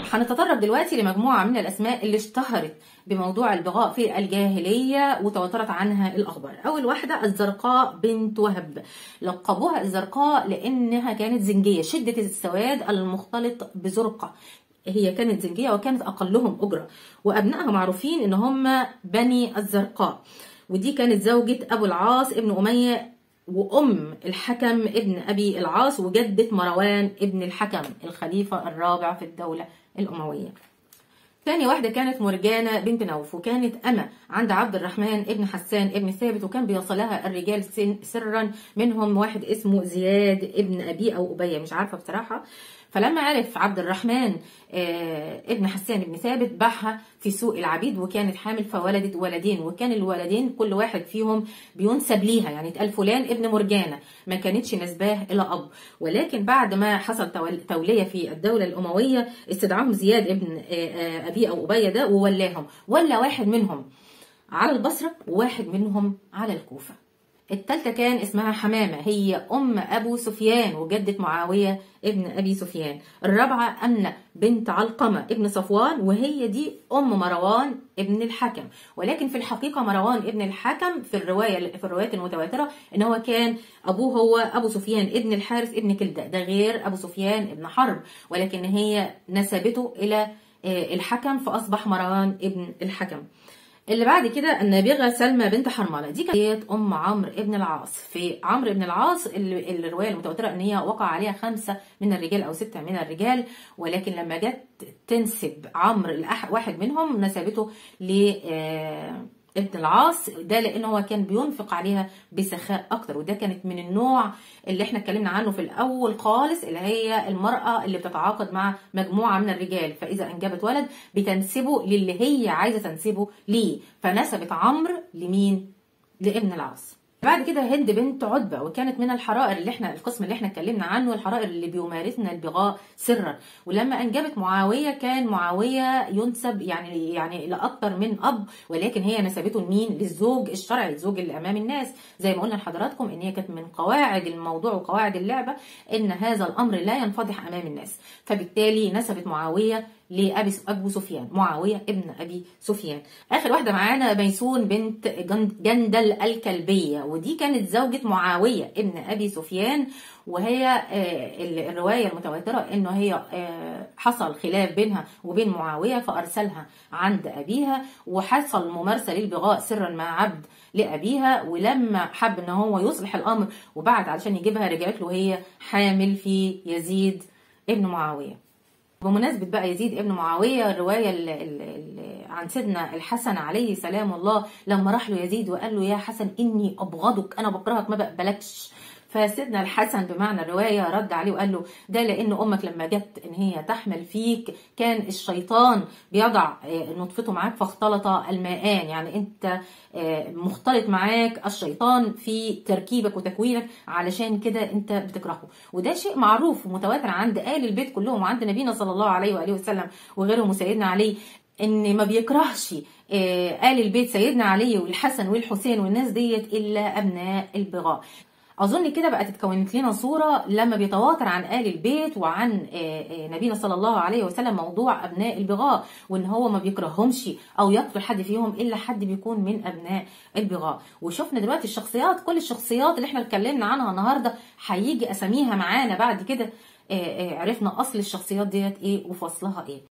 هنتطرق دلوقتي لمجموعة من الأسماء اللي اشتهرت بموضوع البغاء في الجاهلية وتواترت عنها الأخبار أول واحدة الزرقاء بنت وهب لقبوها الزرقاء لأنها كانت زنجية شدة السواد المختلط بزرقة هي كانت زنجية وكانت أقلهم أجرة وأبنائها معروفين إن هم بني الزرقاء ودي كانت زوجة أبو العاص ابن أمية وأم الحكم ابن أبي العاص وجدة مروان ابن الحكم الخليفة الرابع في الدولة الأموية تاني واحدة كانت مرجانة بنت نوف وكانت أما عند عبد الرحمن ابن حسان ابن ثابت وكان بيصلها الرجال سرا منهم واحد اسمه زياد ابن أبي أو أبية مش عارفة بصراحة فلما عرف عبد الرحمن ابن حسان ابن ثابت باعها في سوق العبيد وكانت حامل فولدت ولدين وكان الولدين كل واحد فيهم بينسب ليها يعني اتقال فلان ابن مرجانة ما كانتش نسباه إلى أب ولكن بعد ما حصل تولية في الدولة الأموية استدعاهم زياد ابن أبي أو أبية ده وولاهم ولا واحد منهم على البصرة وواحد منهم على الكوفة التالتة كان اسمها حمامة هي أم أبو سفيان وجدة معاوية ابن أبي سفيان الرابعة أمنة بنت علقمة ابن صفوان وهي دي أم مروان ابن الحكم ولكن في الحقيقة مروان ابن الحكم في الرواية في الروايات المتواترة إن هو كان أبوه هو أبو سفيان ابن الحارث ابن كلدة ده غير أبو سفيان ابن حرب ولكن هي نسبته إلى الحكم فأصبح مروان ابن الحكم اللي بعد كده النابغه سلمى بنت حرمله دي كانت ام عمرو ابن العاص في عمرو بن العاص الروايه المتواتره ان هي وقع عليها خمسه من الرجال او سته من الرجال ولكن لما جت تنسب عمرو واحد منهم نسبته ل ابن العاص ده لان هو كان بينفق عليها بسخاء اكتر وده كانت من النوع اللي احنا اتكلمنا عنه في الاول خالص اللي هي المراه اللي بتتعاقد مع مجموعه من الرجال فاذا انجبت ولد بتنسبه للي هي عايزه تنسبه ليه فنسبت عمرو لمين لابن العاص بعد كده هند بنت عتبة وكانت من الحرائر اللي احنا القسم اللي احنا اتكلمنا عنه الحرائر اللي بيمارسن البغاء سرا ولما انجبت معاوية كان معاوية ينسب يعني يعني لاكثر من اب ولكن هي نسبته لمين للزوج الشرعي الزوج اللي امام الناس زي ما قلنا لحضراتكم ان هي كانت من قواعد الموضوع وقواعد اللعبة ان هذا الامر لا ينفضح امام الناس فبالتالي نسبت معاوية لابي ابو سفيان معاويه ابن ابي سفيان اخر واحده معانا ميسون بنت جندل الكلبيه ودي كانت زوجة معاويه ابن ابي سفيان وهي الروايه المتواتره انه هي حصل خلاف بينها وبين معاويه فارسلها عند ابيها وحصل ممارسه للبغاء سرا مع عبد لابيها ولما حب ان هو يصلح الامر وبعد علشان يجيبها رجعت له هي حامل في يزيد ابن معاويه بمناسبة بقى يزيد ابن معاوية الرواية اللي اللي عن سيدنا الحسن عليه سلام الله لما راح له يزيد وقال له يا حسن إني أبغضك أنا بكرهك ما بقبلكش فسيدنا الحسن بمعنى الرواية رد عليه وقال له ده لأن أمك لما جت إن هي تحمل فيك كان الشيطان بيضع نطفته معاك فاختلط الماءان يعني أنت مختلط معاك الشيطان في تركيبك وتكوينك علشان كده أنت بتكرهه وده شيء معروف ومتواتر عند آل البيت كلهم وعند نبينا صلى الله عليه وآله وسلم وغيرهم وسيدنا علي ان ما بيكرهش آل البيت سيدنا علي والحسن والحسين والناس ديت الا ابناء البغاء اظن كده بقت اتكونت لنا صوره لما بيتواتر عن ال البيت وعن نبينا صلى الله عليه وسلم موضوع ابناء البغاء وان هو ما بيكرههمش او يقتل حد فيهم الا حد بيكون من ابناء البغاء وشفنا دلوقتي الشخصيات كل الشخصيات اللي احنا اتكلمنا عنها النهارده هيجي اساميها معانا بعد كده عرفنا اصل الشخصيات ديت ايه وفصلها ايه